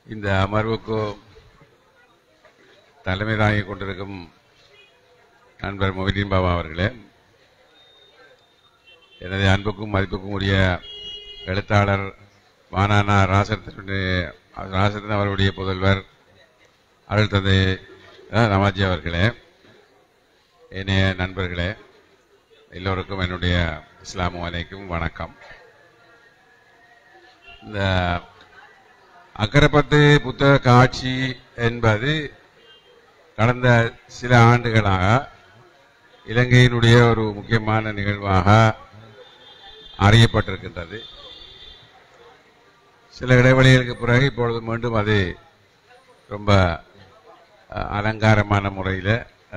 இந்த அமர்வுக்கு தலைமை தாங்கிக் கொண்டிருக்கும் நண்பர் மொஹிதீன் பாபா அவர்களே எனது அன்புக்கும் மதிப்புக்கும் உரிய எழுத்தாளர் வானானா ராசத்தினுடைய ராசத்தின் அவருடைய புதல்வர் அருள் தந்தை அஹ், ராமாஜி அவர்களே இனிய நண்பர்களே எல்லோருக்கும் என்னுடைய இஸ்லாமு அலைக்கும் வணக்கம் இந்த அக்கரப்பத்து புத்தக காட்சி என்பது கடந்த சில ஆண்டுகளாக இலங்கையினுடைய ஒரு முக்கியமான நிகழ்வாக அறியப்பட்டிருக்கின்றது சில இடைவெளிகளுக்கு பிறகு இப்பொழுது மீண்டும் அது ரொம்ப அஹ், அலங்காரமான முறையில்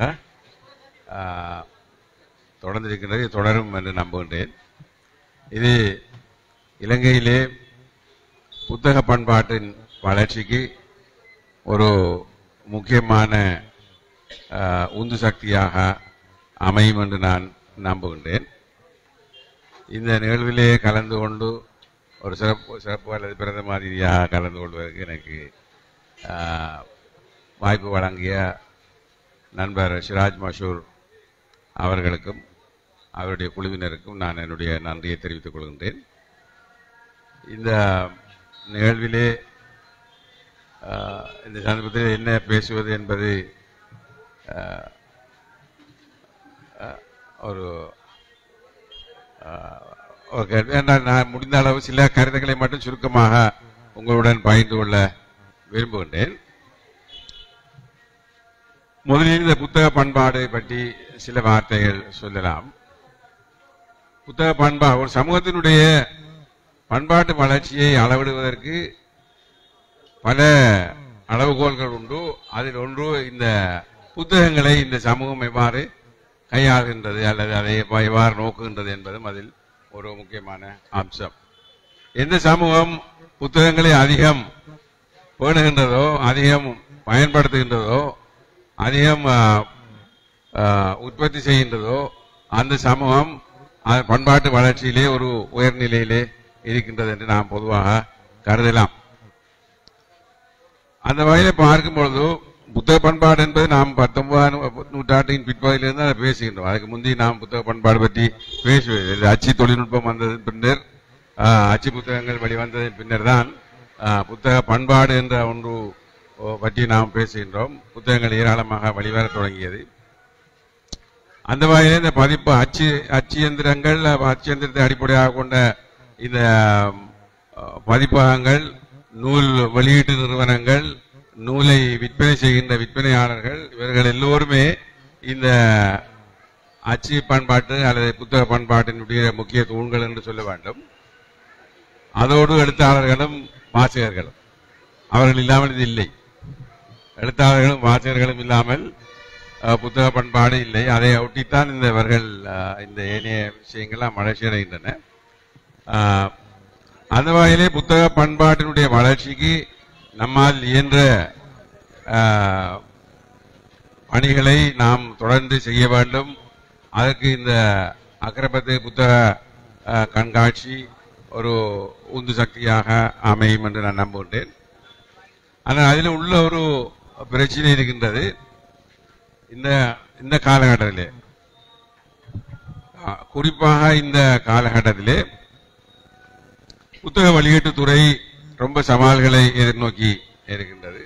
தொடர்ந்திருக்கின்றது இது தொடரும் என்று நம்புகின்றேன் இது இலங்கையிலே புத்தக பண்பாட்டின் வளர்ச்சிக்கு ஒரு முக்கியமான அஹ், உந்து சக்தியாக அமையும் என்று நான் நம்புகின்றேன் இந்த நிகழ்விலே கலந்து கொண்டு ஒரு சிறப்பு சிறப்பு அல்லது பிறந்த மாதிரியாக கலந்து கொள்வதற்கு எனக்கு அஹ், வாய்ப்பு வழங்கிய நண்பர் சிராஜ் மஷூர் அவர்களுக்கும் அவருடைய குழுவினருக்கும் நான் என்னுடைய நன்றியை தெரிவித்துக் கொள்கின்றேன் இந்த நிகழ்விலே ஆஹ், இந்த சந்தர்ப்பத்தில் என்ன பேசுவது என்பது ஆஹ், ஆஹ், ஒரு ஆஹ், ஒரு கேள்வி ஏனென்றால் நான் முடிந்த அளவு சில கருத்துக்களை மட்டும் சுருக்கமாக உங்களுடன் பகிர்ந்து கொள்ள விரும்புகின்றேன் முதலில் இந்த புத்தக பண்பாடு பற்றி சில வார்த்தைகள் சொல்லலாம் புத்தக பண்பாடு ஒரு சமூகத்தினுடைய பண்பாட்டு வளர்ச்சியை அளவிடுவதற்கு பல அளவுகோல்கள் உண்டு அதில் ஒன்று இந்த புத்தகங்களை இந்த சமூகம் எவ்வாறு கையாளுகின்றது அல்லது அதை எவ்வா- எவ்வாறு நோக்குகின்றது என்பதும் அதில் ஒரு முக்கியமான அம்சம் எந்த சமூகம் புத்தகங்களை அதிகம் பேணுகின்றதோ அதிகம் பயன்படுத்துகின்றதோ அதிகம் ஆ, ஆ, உற்பத்தி செய்கின்றதோ அந்த சமூகம் அது பண்பாட்டு வளர்ச்சியிலே ஒரு உயர்நிலையிலே இருக்கின்றது என்று நாம் பொதுவாக கருதலாம் அந்த வகையில பார்க்கும் பொழுது புத்தக பண்பாடு என்பது நாம் பத்தொன்பதாம் நூற்றாண்டின் பிற்பகுதியிலிருந்து அதை பேசுகின்றோம் அதுக்கு முந்தி நாம் புத்தக பண்பாடு பற்றி பேசுவது இது அச்சு தொழில்நுட்பம் வந்ததன் பின்னர் ஆ, அச்சு புத்தகங்கள் வெளிவந்ததன் பின்னர் தான் ஆ, புத்தக பண்பாடு என்ற ஒன்று ஓ, பற்றி நாம் பேசுகின்றோம் புத்தகங்கள் ஏராளமாக வெளிவரத் தொடங்கியது அந்த வகையில் இந்த பதிப்பு அச்சு அச்சு எந்திரங்கள் அச்சு எந்திரத்தை அடிப்படையாக கொண்ட இந்த அஹ், பதிப்பகங்கள் நூல் வெளியீட்டு நிறுவனங்கள் நூலை விற்பனை செய்கின்ற விற்பனையாளர்கள் இவர்கள் எல்லோருமே இந்த அச்சு பண்பாட்டு அல்லது புத்தக பண்பாட்டினுடைய முக்கிய தூண்கள் என்று சொல்ல வேண்டும் அதோடு எழுத்தாளர்களும் வாசகர்களும் அவர்கள் இல்லாமல் இது இல்லை எழுத்தாளர்களும் வாசகர்களும் இல்லாமல் அஹ், புத்தக பண்பாடு இல்லை அதை ஒட்டித்தான் இந்த இவர்கள் அஹ், இந்த ஏனைய விஷயங்கள்லாம் வளர்ச்சி அடைகின்றன அஹ், அந்த வகையிலே புத்தக பண்பாட்டினுடைய வளர்ச்சிக்கு நம்மால் இயன்ற அஹ், பணிகளை நாம் தொடர்ந்து செய்ய வேண்டும் அதற்கு இந்த அக்கரப்பத்து புத்தக அஹ், கண்காட்சி ஒரு உந்து சக்தியாக அமையும் என்று நான் நம்புகின்றேன் ஆனால் அதில் உள்ள ஒரு பிரச்சனை இருக்கின்றது இந்த இந்த காலகட்டத்திலே ஆ, குறிப்பாக இந்த காலகட்டத்திலே புத்தக வெளியீட்டுத்துறை ரொம்ப சவால்களை எதிர்நோக்கி இருக்கின்றது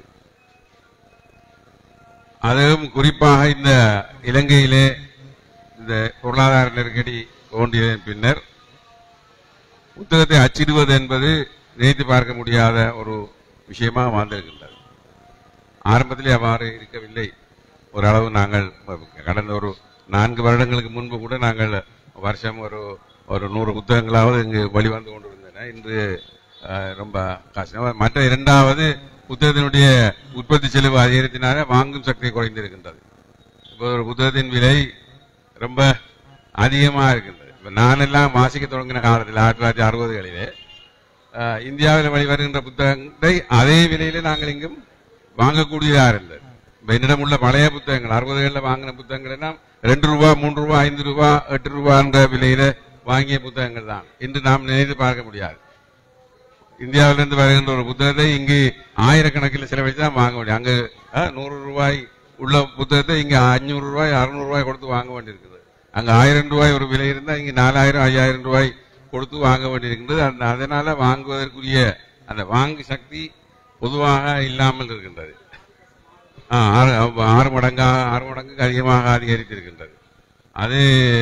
அதுவும் குறிப்பாக இந்த இலங்கையிலே இந்த பொருளாதார நெருக்கடி தோன்றியதன் பின்னர் புத்தகத்தை அச்சிடுவது என்பது நினைத்து பார்க்க முடியாத ஒரு விஷயமாக வாழ்ந்திருக்கின்றது ஆரம்பத்திலே அவ்வாறு இருக்கவில்லை ஓரளவு நாங்கள் கடந்த ஒரு நான்கு வருடங்களுக்கு முன்பு கூட நாங்கள் வருஷம் ஒரு ஒரு நூறு புத்தகங்களாவது இங்கு வெளிவந்து கொண்டிருந்தன இன்று அஹ், ரொம்ப கஷ்டம் மற்ற இரண்டாவது புத்தகத்தினுடைய உற்பத்தி செலவு அதிகரித்தினால வாங்கும் சக்தி குறைந்திருக்கின்றது இப்போ ஒரு புத்தகத்தின் விலை ரொம்ப அதிகமாக இருக்கின்றது இப்போ நானெல்லாம் வாசிக்க தொடங்கின காலத்தில் ஆயிரத்தி தொள்ளாயிரத்தி அறுபதுகளிலே அஹ், இந்தியாவில் வெளிவருகின்ற புத்தகத்தை அதே விலையிலே நாங்கள் இங்கும் வாங்கக்கூடியதா இருந்தது இப்ப என்னிடம் உள்ள பழைய புத்தகங்கள் அறுபதுகளில் வாங்கின புத்தகங்கள் எல்லாம் ரெண்டு ரூபா மூன்று ரூபா ஐந்து ரூபா எட்டு ரூபான்ற விலையில வாங்கிய புத்தகங்கள் தான் இன்று நாம் நினைத்து பார்க்க முடியாது இந்தியாவிலிருந்து வருகின்ற ஒரு புத்தகத்தை இங்கு ஆயிரக்கணக்கில் செலவழித்து தான் வாங்க முடியும் அங்கு அஹ், நூறு ரூபாய் உள்ள புத்தகத்தை இங்க அஞ்சூறு ரூபாய் அறுநூறு ரூபாய் கொடுத்து வாங்க வேண்டியிருக்குது அங்க ஆயிரம் ரூபாய் ஒரு விலை இருந்தா இங்க நாலாயிரம் ஐயாயிரம் ரூபாய் கொடுத்து வாங்க வேண்டியிருக்கின்றது அந்த அதனால வாங்குவதற்குரிய அந்த வாங்கு சக்தி பொதுவாக இல்லாமல் இருக்கின்றது ஆ, ஆறு ஆறு மடங்காக ஆறு மடங்குக்கு அதிகமாக அதிகரித்திருக்கின்றது அது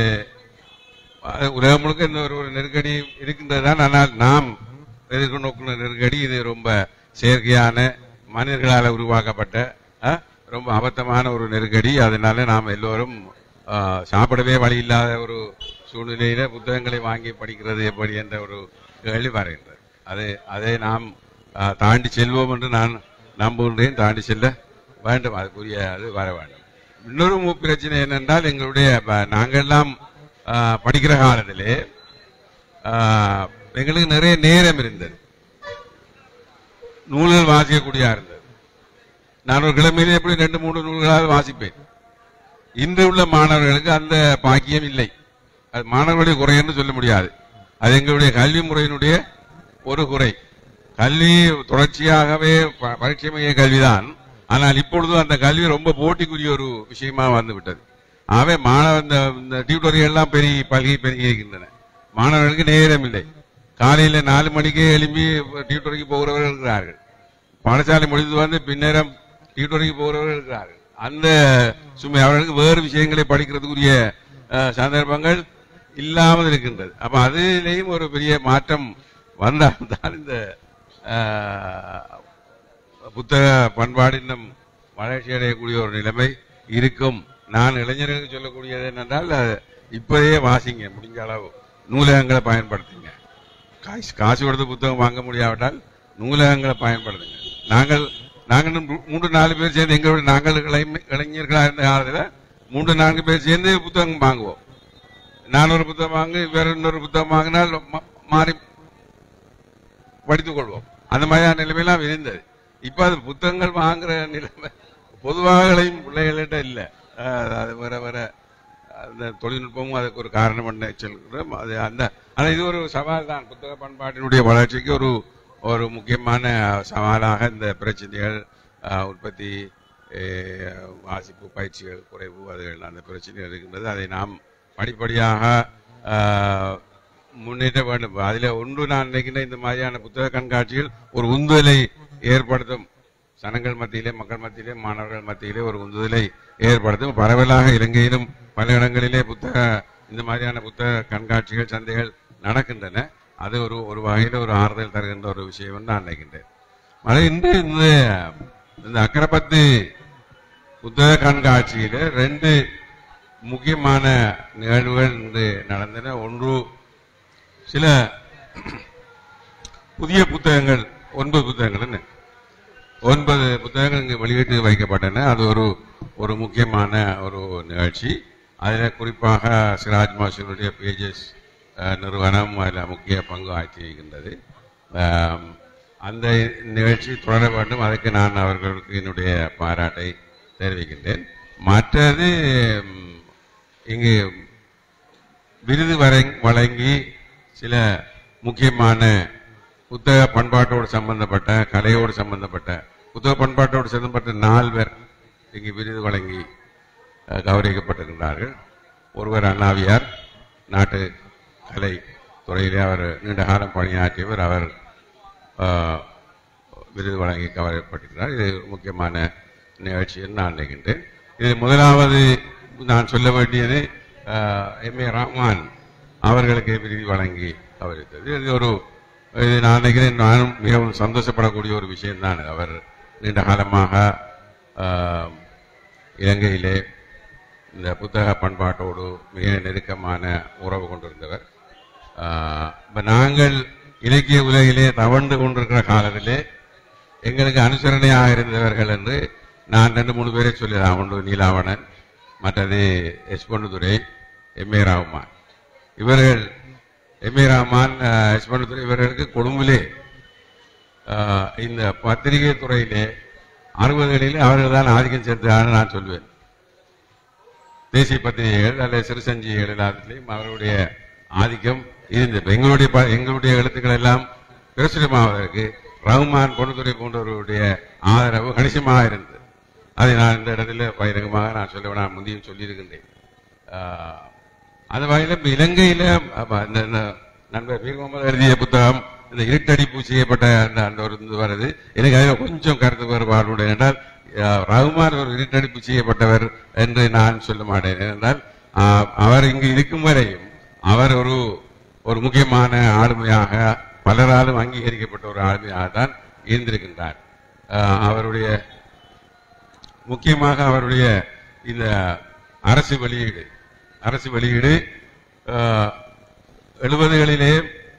அது உலகம் முழுக்க இந்த ஒரு ஒரு நெருக்கடி இருக்கின்றது தான் ஆனால் நாம் எதிர்க்க நோக்குள்ள நெருக்கடி இது ரொம்ப செயற்கையான மனிதர்களால் உருவாக்கப்பட்ட ஆ, ரொம்ப அபத்தமான ஒரு நெருக்கடி அதனால நாம் எல்லோரும் ஆ, சாப்பிடவே வழி இல்லாத ஒரு சூழ்நிலையில புத்தகங்களை வாங்கி படிக்கிறது எப்படி என்ற ஒரு கேள்வி வருகின்றது அது அதை நாம் ஆ, தாண்டி செல்வோம் என்று நான் நம்புகின்றேன் தாண்டி செல்ல வேண்டும் அதுக்குரிய அது வர வேண்டும் இன்னொரு மு- பிரச்சனை என்னென்றால் எங்களுடைய ப- நாங்கெல்லாம் ஆ, படிக்கிற காலத்திலே ஆ, எங்களுக்கு நிறைய நேரம் இருந்தது நூல்கள் வாசிக்கக்கூடிய இருந்தது நான் ஒரு கிழமையிலே எப்படி ரெண்டு மூணு நூல்களாக வாசிப்பேன் இன்று உள்ள மாணவர்களுக்கு அந்த பாக்கியம் இல்லை அது மாணவர்களுடைய குறை என்று சொல்ல முடியாது அது எங்களுடைய கல்வி முறையினுடைய ஒரு குறை கல்வி தொடர்ச்சியாகவே ப- பரீட்சை மைய கல்விதான் ஆனால் இப்பொழுது அந்த கல்வி ரொம்ப போட்டிக்குரிய ஒரு விஷயமா வந்து விட்டது ஆகவே மாணவ இந்த இந்த டியூட்டோரியல் எல்லாம் பெருகி பல்கி பெருகி இருக்கின்றன மாணவர்களுக்கு நேரம் இல்லை காலையில நாலு மணிக்கே எழும்பி டியூட்டோரிக்கு போகிறவர்கள் இருக்கிறார்கள் பாடசாலை முடிந்து வந்து பின்னேரம் டியூட்டோரிக்கு போகிறவர்கள் இருக்கிறார்கள் அந்த சுமை அவர்களுக்கு வேறு விஷயங்களை படிக்கிறதுக்குரிய அஹ், சந்தர்ப்பங்கள் இல்லாமல் இருக்கின்றது அப்ப அதிலேயும் ஒரு பெரிய மாற்றம் வந்தால் தான் இந்த அஹ், புத்தக பண்பாடு இன்னும் வளர்ச்சி அடையக்கூடிய ஒரு நிலைமை இருக்கும் நான் இளைஞர்களுக்கு சொல்லக்கூடியது என்னென்றால் அஹ், இப்போதே வாசிங்க முடிஞ்ச அளவு நூலகங்களை பயன்படுத்துங்க காசு காசு கொடுத்து புத்தகம் வாங்க முடியாவிட்டால் நூலகங்களை பயன்படுத்துங்க நாங்கள் நாங்கள் இன்னும் மூ- மூன்று நாலு பேர் சேர்ந்து எங்களுடைய நாங்கள் இளைஞ- இளைஞர்களாக இருந்த காலத்தில் மூன்று நான்கு பேர் சேர்ந்து புத்தகம் வாங்குவோம் நான் ஒரு புத்தகம் வாங்கு வேற இன்னொரு புத்தகம் வாங்கினால் மா- மாறி படித்துக் கொள்வோம் அந்த மாதிரியான நிலைமையெல்லாம் இருந்தது இப்ப அது புத்தகங்கள் வாங்குற நிலைமை பொதுவாக இளையும் பிள்ளைகள்கிட்ட இல்லை அஹ் அது வர வர அந்த தொழில்நுட்பமும் அதுக்கு ஒரு காரணம் என்ன சொல்கிறோம் அது அந்த ஆனா இது ஒரு சவால் தான் புத்தக பண்பாட்டினுடைய வளர்ச்சிக்கு ஒரு ஒரு முக்கியமான சவாலாக இந்த பிரச்சனைகள் அஹ், உற்பத்தி அஹ், வாசிப்பு பயிற்சிகள் குறைவு அதுகள் அந்த பிரச்சனைகள் இருக்கின்றது அதை நாம் படிப்படியாக அஹ், முன்னேற்ற வேண்டும் அதில் ஒன்று நான் நினைக்கின்ற இந்த மாதிரியான புத்தக கண்காட்சிகள் ஒரு உந்துதலை ஏற்படுத்தும் சனங்கள் மத்தியிலே மக்கள் மத்தியிலே மாணவர்கள் மத்தியிலே ஒரு உந்துதலை ஏற்படுத்தும் பரவலாக இலங்கையிலும் பல இடங்களிலே புத்தக இந்த மாதிரியான புத்தக கண்காட்சிகள் சந்தைகள் நடக்கின்றன அது ஒரு ஒரு வகையில் ஒரு ஆறுதல் தருகின்ற ஒரு விஷயம் நான் நினைக்கின்றேன் அது இன்று இந்த இந்த அக்கரப்பத்து புத்தக கண்காட்சியில ரெண்டு முக்கியமான நிகழ்வுகள் இன்று நடந்தன ஒன்று சில புதிய புத்தகங்கள் ஒன்பது புத்தகங்கள் என்ன ஒன்பது புத்தகங்கள் இங்கு வெளியிட்டு வைக்கப்பட்டன அது ஒரு ஒரு முக்கியமான ஒரு நிகழ்ச்சி அதில் குறிப்பாக சிராஜ் மாஸ்டருடைய பேஜஸ் நிறுவனம் அதில் முக்கிய பங்கு ஆற்றியிருக்கின்றது ஆம், அந்த நிகழ்ச்சி தொடர வேண்டும் அதுக்கு நான் அவர்களுக்கு என்னுடைய பாராட்டை தெரிவிக்கின்றேன் மற்றது ம், இங்கு விருது வரை- வழங்கி சில முக்கியமான புத்தக பண்பாட்டோடு சம்பந்தப்பட்ட கலையோடு சம்பந்தப்பட்ட புத்தக பண்பாட்டோடு சம்பந்தப்பட்ட நால்வர் இங்கு விருது வழங்கி அஹ், கௌரவிக்கப்பட்டிருக்கிறார்கள் ஒருவர் அண்ணாவியார் நாட்டு கலை துறையிலே அவர் நீண்ட காலம் பணியாற்றியவர் அவர் அஹ், விருது வழங்கி கவரப்பட்டிருக்கிறார் இது முக்கியமான நிகழ்ச்சி என்று நான் நினைக்கின்றேன் இது முதலாவது நான் சொல்ல வேண்டியது எம் ஏ ரஹ்மான் அவர்களுக்கு விருது வழங்கி கவரித்தது இது ஒரு இது நான் நினைக்கிறேன் நானும் மிகவும் சந்தோஷப்படக்கூடிய ஒரு விஷயம்தான் அவர் நீண்ட காலமாக அஹ், இலங்கையிலே இந்த புத்தக பண்பாட்டோடு மிக நெருக்கமான உறவு கொண்டிருந்தவர் ஆஹ், இப்ப நாங்கள் இலக்கிய உலகிலே தவழ்ந்து கொண்டிருக்கிற காலத்திலே எங்களுக்கு அனுசரணையாக இருந்தவர்கள் என்று நான் ரெண்டு மூணு பேரை சொல்லலாம் ஒன்று நீலாவணன் மற்றது S Ponnudurai M A Rahman இவர்கள் எம் ஏ ரஹ்மான் ஆஹ், எஸ் பொன்னுதுரை இவர்களுக்கு கொழும்பிலே ஆஹ், இந்த பத்திரிகை துறையிலே அறுபதுகளிலே அவர்கள் தான் ஆதிக்கம் செலுத்துகிறார்கள் நான் சொல்வேன் தேசிய பத்திரிகைகள் அல்லது சிறுசஞ்சிகள் எல்லாத்துலேயும் அவருடைய ஆதிக்கம் இருந்தது எங்களுடைய ப- எங்களுடைய எழுத்துக்கள் எல்லாம் பிரசுரமாவதற்கு ரஹ்மான் பொன்னுத்துறை போன்றவர்களுடைய ஆதரவு கணிசமாக இருந்தது அதை நான் இந்த இடத்துல பகிரங்கமாக நான் சொல்ல நான் முந்தையும் சொல்லியிருக்கின்றேன் ஆஹ், அந்த வகையில் இப்ப இலங்கையில அப்ப இந்த இந்த நண்பர் பீர் முகமது எழுதிய புத்தகம் இந்த இருட்டடிப்பு செய்யப்பட்ட அந்த அந்த ஒரு இது வருது எனக்கு அதில் கொஞ்சம் கருத்து வேறுபாடு என்றால் ஆஹ், ரஹ்மான் ஒரு இருட்டடிப்பு செய்யப்பட்டவர் என்று நான் சொல்ல மாட்டேன் என்றால் ஆஹ், அவர் இங்கு இருக்கும் வரையும் அவர் ஒரு ஒரு முக்கியமான ஆளுமையாக பலராலும் அங்கீகரிக்கப்பட்ட ஒரு ஆளுமையாக தான் இருந்திருக்கின்றார் ஆஹ், அவருடைய முக்கியமாக அவருடைய இந்த அரசு வெளியீடு அரசு வெளியீடு எழுபதுகளிலே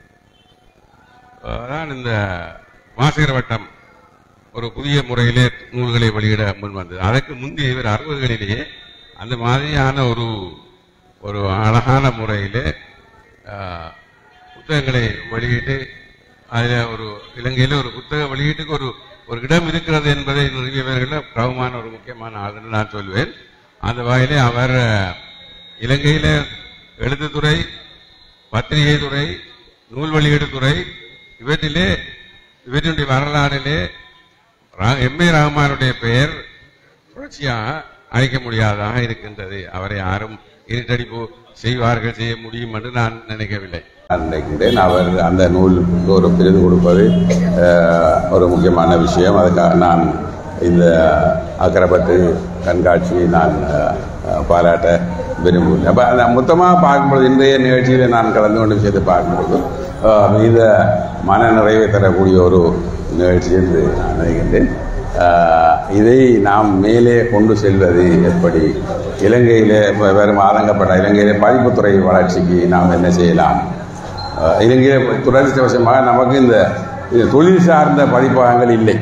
தான் இந்த வாசகர் வட்டம் ஒரு புதிய முறையிலே நூல்களை வெளியிட முன் வந்தது அதற்கு முந்தைய இவர் அறுபதுகளிலேயே அந்த மாதிரியான ஒரு ஒரு அழகான முறையிலே ஆஹ், புத்தகங்களை வெளியிட்டு அதில் ஒரு இலங்கையில் ஒரு புத்தக வெளியீட்டுக்கு ஒரு ஒரு இடம் இருக்கிறது என்பதை நிறுவியவர்கள் பிரபமான ஒரு முக்கியமான ஆள் என்று நான் சொல்வேன் அந்த வகையிலே அவர் அஹ், இலங்கையில எழுத்துத்துறை பத்திரிகை துறை நூல் வெளியீடு துறை இவற்றிலே இவற்றினுடைய வரலாறிலே ரா- எம் ஏ ரஹ்மானுடைய பெயர் புரட்சியாக அழைக்க முடியாததாக இருக்கின்றது அவரை யாரும் இருட்டடிப்பு செய்வார்கள் செய்ய முடியும் என்று நான் நினைக்கவில்லை நான் நினைக்கின்றேன் அவர் அந்த நூலுக்கு ஒரு விருது கொடுப்பது அஹ், ஒரு முக்கியமான விஷயம் அதுக்காக நான் இந்த அக்கரப்பட்டு கண்காட்சியை நான் அஹ், அஹ், பாராட்ட விரும்புகிறேன் அப்போ அந்த மொத்தமாக பார்க்கும்பொழுது இன்றைய நிகழ்ச்சியில் நான் கலந்து கொண்டு விஷயத்தை பார்க்கும்பொழுது அஹ், மிகுந்த மன நிறைவை தரக்கூடிய ஒரு நிகழ்ச்சி என்று நான் நினைக்கின்றேன் அஹ், இதை நாம் மேலே கொண்டு செல்வது எப்படி இலங்கையிலே வெறும் ஆதங்கப்பட்ட இலங்கையிலே பதிப்புத்துறை வளர்ச்சிக்கு நாம் என்ன செய்யலாம் அஹ் இலங்கையில துரதிருஷ்டவசமாக நமக்கு இந்த இந்த தொழில் சார்ந்த பதிப்பகங்கள் இல்லை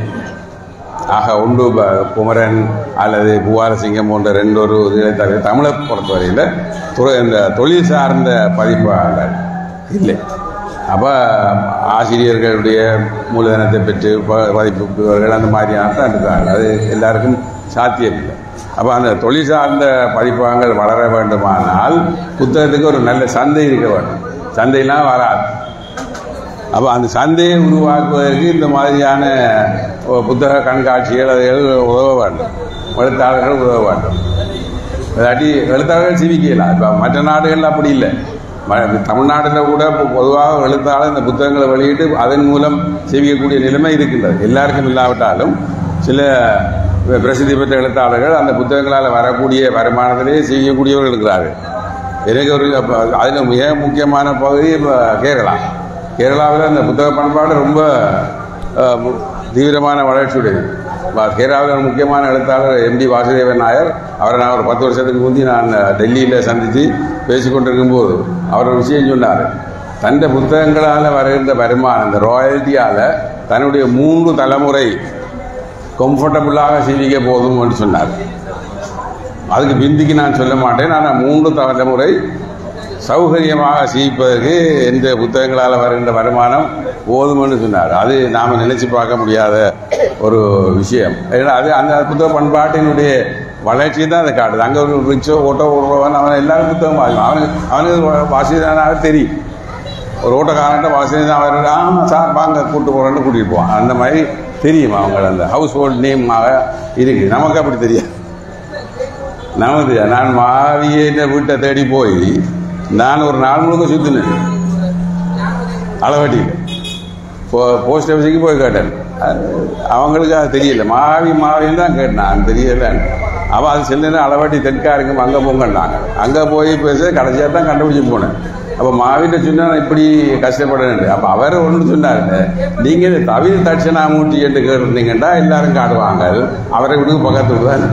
ஆக ஒன்று ப- குமரன் அல்லது புவாரசிங்கம் போன்ற ரெண்டு ஒரு இதை தவிர தமிழை பொறுத்தவரையில் துறை இந்த தொழில் சார்ந்த பதிப்பகங்கள் இல்லை அப்போ ஆசிரியர்களுடைய மூலதனத்தை பெற்று ப- பதிப்புகள் அந்த மாதிரியான தான் இருக்காங்க அது எல்லாருக்கும் சாத்தியமில்லை அப்போ அந்த தொழில் சார்ந்த பதிப்பகங்கள் வளர வேண்டுமானால் புத்தகத்துக்கு ஒரு நல்ல சந்தை இருக்க வேண்டும் சந்தையெல்லாம் வராது அப்போ அந்த சந்தையை உருவாக்குவதற்கு இந்த மாதிரியான ஒ- புத்தக கண்காட்சிகள் அதுகள் உதவ வேண்டும் எழுத்தாளர்கள் உதவ வேண்டும் இல்லாட்டி எழுத்தாளர்கள் சிவிக்கலாம் இப்போ மற்ற நாடுகள் அப்படி இல்லை ம- தமிழ்நாட்டில் கூட இப்போ பொதுவாக எழுத்தாளர் இந்த புத்தகங்களை வெளியிட்டு அதன் மூலம் சேவிக்கக்கூடிய நிலைமை இருக்கின்றது எல்லாருக்கும் இல்லாவிட்டாலும் சில பிரசித்தி பெற்ற எழுத்தாளர்கள் அந்த புத்தகங்களால் வரக்கூடிய வருமானத்திலேயே செய்யக்கூடியவர்கள் இருக்கிறார்கள் எனக்கு ஒரு அதில் மிக முக்கியமான பகுதி இப்போ கேரளா கேரளாவில் அந்த புத்தக பண்பாடு ரொம்ப அஹ், மு- தீவிரமான வளர்ச்சியுடையது ப- கேரளாவில் ஒரு முக்கியமான எழுத்தாளர் எம்டி வாசுதேவன் நாயர் அவரை நான் ஒரு பத்து வருஷத்துக்கு முந்தி நான் டெல்லியில் சந்தித்து பேசிக்கொண்டிருக்கும்போது அவர் ஒரு விஷயம் சொன்னார் தந்த புத்தகங்களால் வருகின்ற வருமானம் இந்த ராயல்ட்டியால் தன்னுடைய மூன்று தலைமுறை கம்ஃபர்டபுளாக சிந்திக்க போதும் என்று சொன்னார் அதுக்கு பிந்திக்கு நான் சொல்ல மாட்டேன் ஆனால் மூன்று தலைமுறை சௌகரியமாக சீப்பதற்கு எந்த புத்தகங்களால் வருகின்ற வருமானம் போதும்னு சொன்னார் அது நாம் நினைச்சு பார்க்க முடியாத ஒரு விஷயம் ஏன்னா அது அந்த புத்தக பண்பாட்டினுடைய வளர்ச்சி தான் அதை காட்டுது அங்கே ஒரு ரிச்சோ ஓட்டோ ஓடுறவன் அவன் எல்லாரும் புத்தகம் வாசிப்பான் அவனுக்கு அவனுக்கு வாசிதானாக தெரியும் ஒரு ஓட்டக்காரன்ட்ட வாசனை அவர் ஆ சார் வாங்க கூட்டு போகிறேன்னு கூட்டிகிட்டு போவான் அந்த மாதிரி தெரியும் அவங்க அந்த ஹவுஸ் ஹோல்ட் நேமாக இருக்குது நமக்கு அப்படி தெரியாது நமக்கு நான் மாவிய வீட்டை தேடி போய் நான் ஒரு நாள் முழுக்க சுற்றினேன் அளவட்டியில் போ போஸ்ட் ஆஃபீஸுக்கு போய் கேட்டேன் அது அவங்களுக்கு அது தெரியல மாவி மாவின்னு தான் கேட்டேன் அது தெரியல அவன் அது செல்லுன்னு அளவாட்டி தெற்கா இருக்கும் அங்கே போங்கன்னாங்க அங்கே போய் பேச கடைசியாக தான் கண்டுபிடிச்சு போனேன் அப்போ மாவிட்ட சொன்னா நான் இப்படி கஷ்டப்படுறேன் அப்போ அவர் ஒன்று சொன்னார் நீங்கள் இந்த தவிர தட்சணாமூர்த்தி என்று கேட்டிருந்தீங்கன்னா எல்லாரும் காட்டுவாங்க அவரை விடுங்க பக்கத்து தான்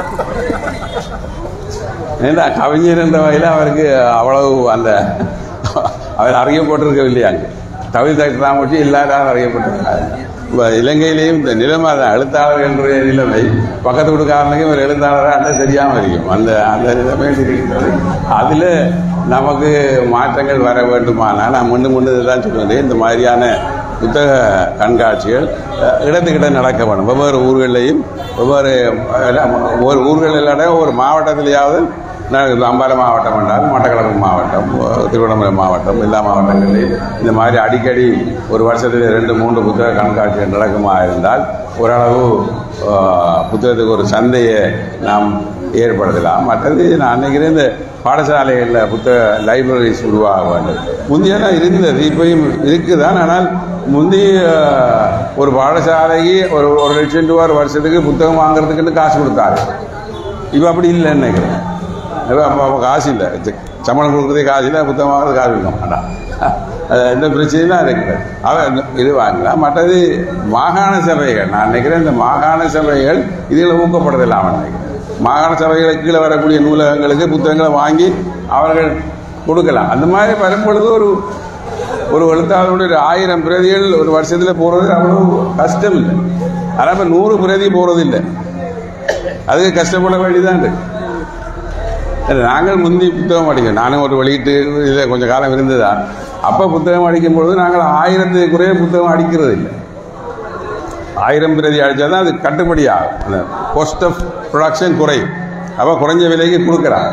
ஏன்னா கவிஞர் என்ற வகையில் அவருக்கு அவ்வளவு அந்த அவர் அறியப்பட்டிருக்கவில்லை அங்கே தமிழ் தட்சிணாமூர்த்தி எல்லாரும் அறியப்பட்டிருக்காங்க இப்போ இலங்கையிலேயும் இந்த நிலைமை தான் எழுத்தாளர் என்ற நிலைமை பக்கத்து வீட்டுக்காரனுக்கும் ஒரு எழுத்தாளராக தெரியாமல் இருக்கும் அந்த அந்த நிலைமை இருக்கின்றது அதில் நமக்கு மாற்றங்கள் வர வேண்டுமானால் நான் முன்னு முன்னு தான் சொல்லுவேன் இந்த மாதிரியான புத்தக கண்காட்சிகள் அஹ், இடத்துக்கிட்ட நடக்க வேணும் வெவ்வேறு ஊர்களையும் வெவ்வேறு அஹ், ஒவ்வொரு ஊர்கள் இல்லாத ஒரு மாவட்டத்திலேயாவது நான் அம்பாறை மாவட்டம் என்றால் மட்டக்களப்பு மாவட்டம் அஹ், திருவண்ணாமலை மாவட்டம் எல்லா மாவட்டங்களிலும் இந்த மாதிரி அடிக்கடி ஒரு வருஷத்தில் ரெண்டு மூன்று புத்தக கண்காட்சிகள் நடக்குமா இருந்தால் ஓரளவு அஹ், புத்தகத்துக்கு ஒரு சந்தையை நாம் ஏற்படுத்தலாம் மற்றது நான் நினைக்கிறேன் இந்த பாடசாலைகளில் புத்தக லைப்ரரிஸ் உருவாக வேண்டும் முந்தையெல்லாம் இருந்தது இப்பயும் இருக்குதான் ஆனால் முந்தைய அஹ், ஒரு பாடசாலைக்கு ஒரு ஒரு லட்சம் ரூபா ஒரு வருஷத்துக்கு புத்தகம் வாங்குறதுக்குன்னு காசு கொடுத்தாரு இப்போ அப்படி இல்லைன்னு நினைக்கிறேன் இப்போ அப்போ அப்போ காசு இல்லை சி- சம்பளம் கொடுக்குறதே காசு இல்லை புத்தகம் வாங்குறது காசு கொடுக்க மாட்டான் அது எந்த பிரச்சனையும் தான் இருக்குது அவன் இது வாங்கலாம் மற்றது மாகாண சபைகள் நான் நினைக்கிறேன் இந்த மாகாண சபைகள் இதில் ஊக்கப்படுறதில்லை அவன் நினைக்கிறேன் மாகாண சபைகளுக்கு கீழே வரக்கூடிய நூலகங்களுக்கு புத்தகங்களை வாங்கி அவர்கள் கொடுக்கலாம் அந்த மாதிரி வரும்பொழுது ஒரு ஒரு எழுத்தாளருடைய ஒரு ஆயிரம் பிரதிகள் ஒரு வருஷத்தில் போகிறது அவ்வளோ கஷ்டம் இல்லை ஆனால் இப்போ நூறு பிரதி போகிறது இல்லை அதுக்கு கஷ்டப்பட வேண்டியதான் இருக்கு இல்ல, நாங்கள் முந்தி புத்தகம் படிக்கோம் நானும் ஒரு வெளியீட்டு இதில் கொஞ்சம் காலம் இருந்ததா அப்போ புத்தகம் அடிக்கும் பொழுது நாங்கள் ஆயிரத்துக்கு குறைய புத்தகம் அடிக்கிறது இல்லை ஆயிரம் பிரதி அடித்தா தான் அது கட்டுப்படி ஆகும் அந்த காஸ்ட் ஆஃப் ப்ரொடக்ஷன் குறையும் அப்போ குறைஞ்ச விலைக்கு கொடுக்குறாங்க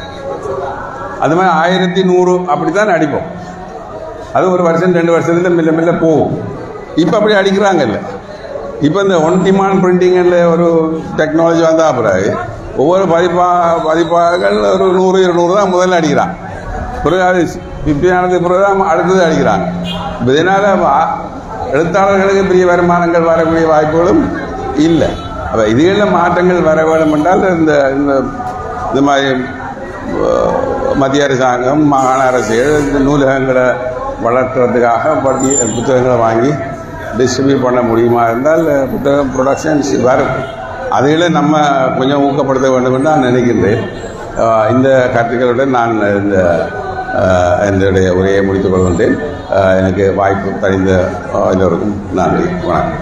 அது மாதிரி ஆயிரத்தி நூறு அப்படி தான் அடிப்போம் அது ஒரு வருஷம் ரெண்டு வருஷத்துல மெல்ல மெல்ல போகும் இப்போ அப்படி அடிக்கிறாங்கல்ல இப்போ இந்த ஒன் டிமாண்ட் பிரிண்டிங்கில் ஒரு டெக்னாலஜி வந்தா பிறகு ஒவ்வொரு பதிப்பா பதிப்பாகள் ஒரு நூறு இருநூறு தான் முதல்ல அடிக்கிறான் பிறகு அது ஃபிஃப்டி ஆனதுக்கு பிறகு தான் அடுத்தது அடிக்கிறாங்க இப்ப இதனால வா- எழுத்தாளர்களுக்கு பெரிய வருமானங்கள் வரக்கூடிய வாய்ப்புகளும் இல்லை அப்போ இதுகளில் மாற்றங்கள் வர வேண்டும் என்றால் இந்த இந்த இந்த மாதிரி அஹ், மத்திய அரசாங்கம் மாகாண அரசுகள் இந்த நூலகங்களை வளர்க்கறதுக்காக படி புத்தகங்களை வாங்கி டிஸ்ட்ரிபியூட் பண்ண முடியுமா இருந்தால் புத்தக ப்ரொடக்ஷன்ஸ் வரும் அதுகளை நம்ம கொஞ்சம் ஊக்கப்படுத்த வேண்டும் என்று நான் நினைக்கின்றேன் அஹ், இந்த கருத்துக்களுடன் நான் இந்த அஹ், என்னுடைய உரையை முடித்துக் கொள்கின்றேன் அஹ், எனக்கு வாய்ப்பு தழிந்த அஹ், எல்லோருக்கும் நன்றி வணக்கம்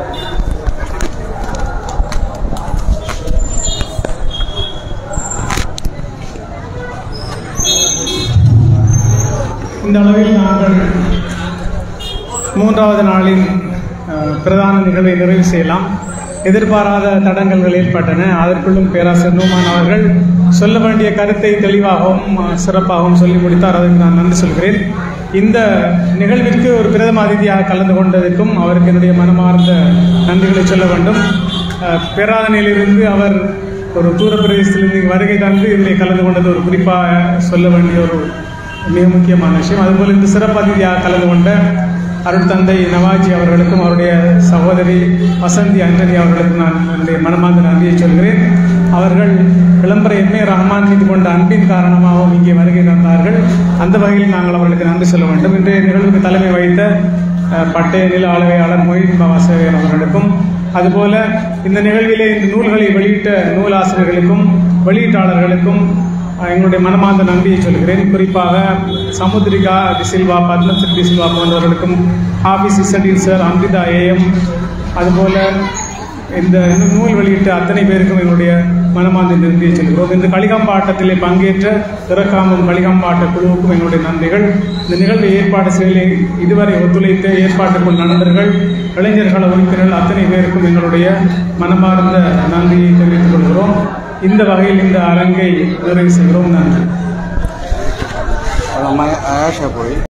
இந்த அளவில் நாங்கள் மூன்றாவது நாளின் அஹ், பிரதான நிகழ்வை நிறைவு செய்யலாம் எதிர்பாராத தடங்கல்கள் ஏற்பட்டன அதற்குள்ளும் பேராசிரியர் நூமான் அவர்கள் சொல்ல வேண்டிய கருத்தை தெளிவாகவும் அஹ், சிறப்பாகவும் சொல்லி முடித்தார் அதற்கு நான் நன்றி சொல்கிறேன் இந்த நிகழ்விற்கு ஒரு பிரதம அதிதியாக கலந்து கொண்டதற்கும் அவருக்கு என்னுடைய மனமார்ந்த நன்றிகளை சொல்ல வேண்டும் அஹ், பேராதனையிலிருந்து அவர் ஒரு தூர பிரதேசத்திலிருந்து இங்கு வருகை தந்து இதில் கலந்து கொண்டது ஒரு குறிப்பாக சொல்ல வேண்டிய ஒரு மிக முக்கியமான விஷயம் அதுபோல் இந்த சிறப்பு அதிதியாக கலந்து கொண்ட அருள் தந்தை நவாஜி அவர்களுக்கும் அவருடைய சகோதரி வசந்தி ஆண்டனி அவர்களுக்கும் நான் என்னுடைய மனமார்ந்த நன்றியை சொல்கிறேன் அவர்கள் விளம்பர எம்ஏ ரஹ்மான் மீது கொண்ட அன்பின் காரணமாகவும் இங்கே வருகை தந்தார்கள் அந்த வகையில் நாங்கள் அவர்களுக்கு நன்றி சொல்ல வேண்டும் இன்றைய நிகழ்வுக்கு தலைமை வகித்த அஹ், பட்டய நில ஆளுகையாளர் மொய்தீன் பாபாசேகர் அவர்களுக்கும் அதுபோல இந்த நிகழ்விலே இந்த நூல்களை வெளியிட்ட நூலாசிரியர்களுக்கும் வெளியீட்டாளர்களுக்கும் அஹ், எங்களுடைய மனமார்ந்த நன்றியை சொல்கிறேன் குறிப்பாக சமுத்ரிகா டி சில்வா பத்மஸ்ரீ டி சில்வா போன்றவர்களுக்கும் ஆபீஸ் இசடின் சார் அம்ரிதா ஏஎம் அதுபோல இந்த நூல் வெளியிட்ட அத்தனை பேருக்கும் என்னுடைய மனமார்ந்த நன்றியை சொல்கிறோம் இந்த களிகாம்பாட்டத்திலே பங்கேற்ற திறக்காமம் களிகாம்பாட்ட குழுவுக்கும் என்னுடைய நன்றிகள் இந்த நிகழ்வை ஏற்பாடு செய்ய இதுவரை ஒத்துழைத்த ஏற்பாட்டுக்குள் நண்பர்கள் இளைஞர்கள உறுப்பினர்கள் அத்தனை பேருக்கும் எங்களுடைய மனமார்ந்த நன்றியை தெரிவித்துக் கொள்கிறோம் இந்த வகையில் இந்த அரங்கை நிறைவு செய்கிறோம் நன்றி